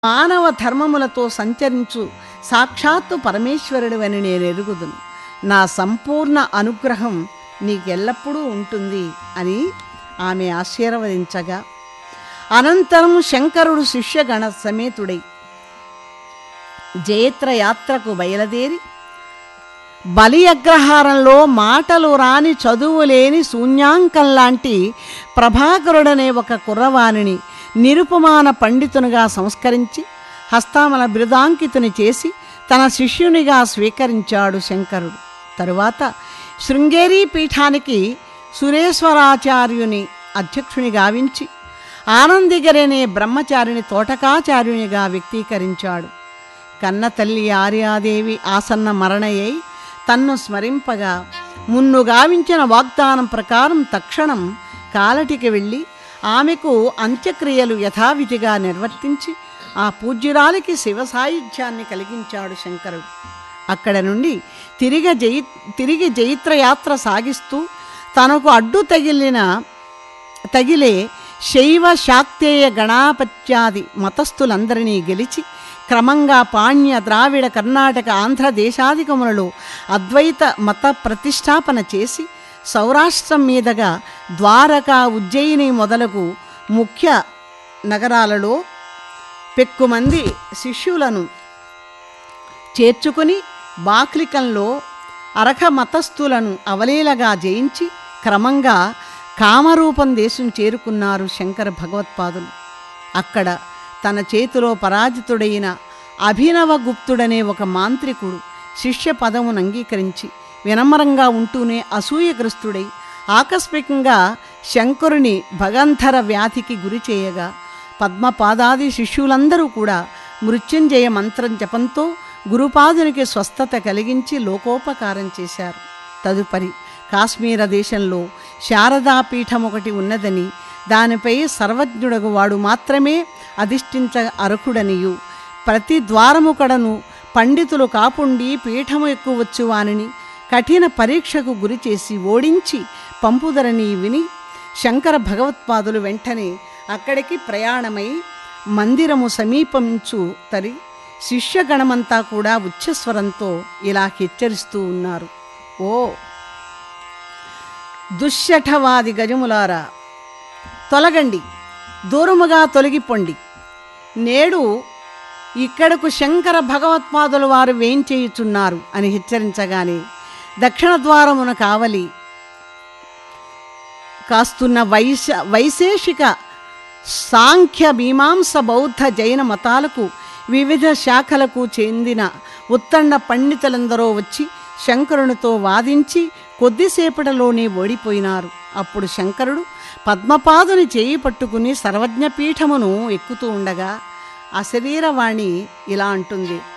మానవ ధర్మములతో సంచరించు సాక్షాత్తు పరమేశ్వరుడు అని నేను ఎరుగుదును నా సంపూర్ణ అనుగ్రహం నీకెల్లప్పుడూ ఉంటుంది అని ఆమె ఆశీర్వదించగా అనంతరం శంకరుడు శిష్యగణ సమేతుడై జయత్ర యాత్రకు బయలుదేరి బలి అగ్రహారంలో మాటలు రాని చదువు లేని శూన్యాంకం లాంటి ప్రభాకరుడనే ఒక కుర్రవాణిని నిరుపమాన పండితునిగా సంస్కరించి హస్తామల బిరుదాంకితుని చేసి తన శిష్యునిగా స్వీకరించాడు శంకరుడు తరువాత శృంగేరి పీఠానికి సురేశ్వరాచార్యుని అధ్యక్షుని గావించి ఆనందిగరనే బ్రహ్మచారిని తోటకాచార్యునిగా వ్యక్తీకరించాడు కన్న తల్లి ఆర్యాదేవి ఆసన్న మరణయై తన్ను స్మరింపగా మున్ను గావించిన వాగ్దానం ప్రకారం తక్షణం కాలటికి వెళ్ళి ఆమెకు అంత్యక్రియలు యథావిధిగా నిర్వర్తించి ఆ పూజ్యురాలికి శివ సాయుధ్యాన్ని కలిగించాడు శంకరుడు అక్కడ నుండి తిరిగి జయి తిరిగి జైత్రయాత్ర సాగిస్తూ తనకు అడ్డు తగిలిన తగిలే శైవ శాక్తేయ గణాపత్యాది మతస్థులందరినీ గెలిచి క్రమంగా పాణ్య ద్రావిడ కర్ణాటక ఆంధ్ర దేశాధికములలో అద్వైత మత ప్రతిష్టాపన చేసి సౌరాష్ట్రం మీదుగా ద్వారకా ఉజ్జయిని మొదలగు ముఖ్య నగరాలలో పెక్కుమంది శిష్యులను చేర్చుకుని బాక్లికంలో అరఖ మతస్థులను అవలీలగా జయించి క్రమంగా కామరూపం దేశం చేరుకున్నారు శంకర భగవత్పాదులు అక్కడ తన చేతిలో పరాజితుడైన అభినవ గుప్తుడనే ఒక మాంత్రికుడు శిష్య పదమును అంగీకరించి వినమ్రంగా ఉంటూనే అసూయగ్రస్తుడై ఆకస్మికంగా శంకరుని భగంధర వ్యాధికి గురి చేయగా పద్మపాదాది శిష్యులందరూ కూడా మృత్యుంజయ మంత్రం జపంతో గురుపాదునికి స్వస్థత కలిగించి లోకోపకారం చేశారు తదుపరి కాశ్మీర దేశంలో శారదాపీఠం ఒకటి ఉన్నదని దానిపై సర్వజ్ఞుడగు వాడు మాత్రమే అధిష్ఠించ అర్హుడనియు ప్రతి ద్వారము కడను పండితులు కాపుండి పీఠము ఎక్కువచ్చు వానిని కఠిన పరీక్షకు గురి చేసి ఓడించి పంపుదరని విని శంకర భగవత్పాదులు వెంటనే అక్కడికి ప్రయాణమై మందిరము సమీపించు తరి శిష్యగణమంతా కూడా ఉచ్చస్వరంతో ఇలా హెచ్చరిస్తూ ఉన్నారు ఓ దుశ్శఠవాది గజములారా తొలగండి దూరముగా తొలగిపోండి నేడు ఇక్కడకు శంకర భగవత్పాదుల వారు వేంచేయుచున్నారు అని హెచ్చరించగానే దక్షిణ ద్వారమున కావలి కాస్తున్న వైశ వైశేషిక సాంఖ్య మీమాంస బౌద్ధ జైన మతాలకు వివిధ శాఖలకు చెందిన ఉత్తండ పండితులందరూ వచ్చి శంకరునితో వాదించి కొద్దిసేపటిలోనే ఓడిపోయినారు అప్పుడు శంకరుడు పద్మపాదుని చేయి పట్టుకుని సర్వజ్ఞపీఠమును ఎక్కుతూ ఉండగా అశరీరవాణి ఇలా అంటుంది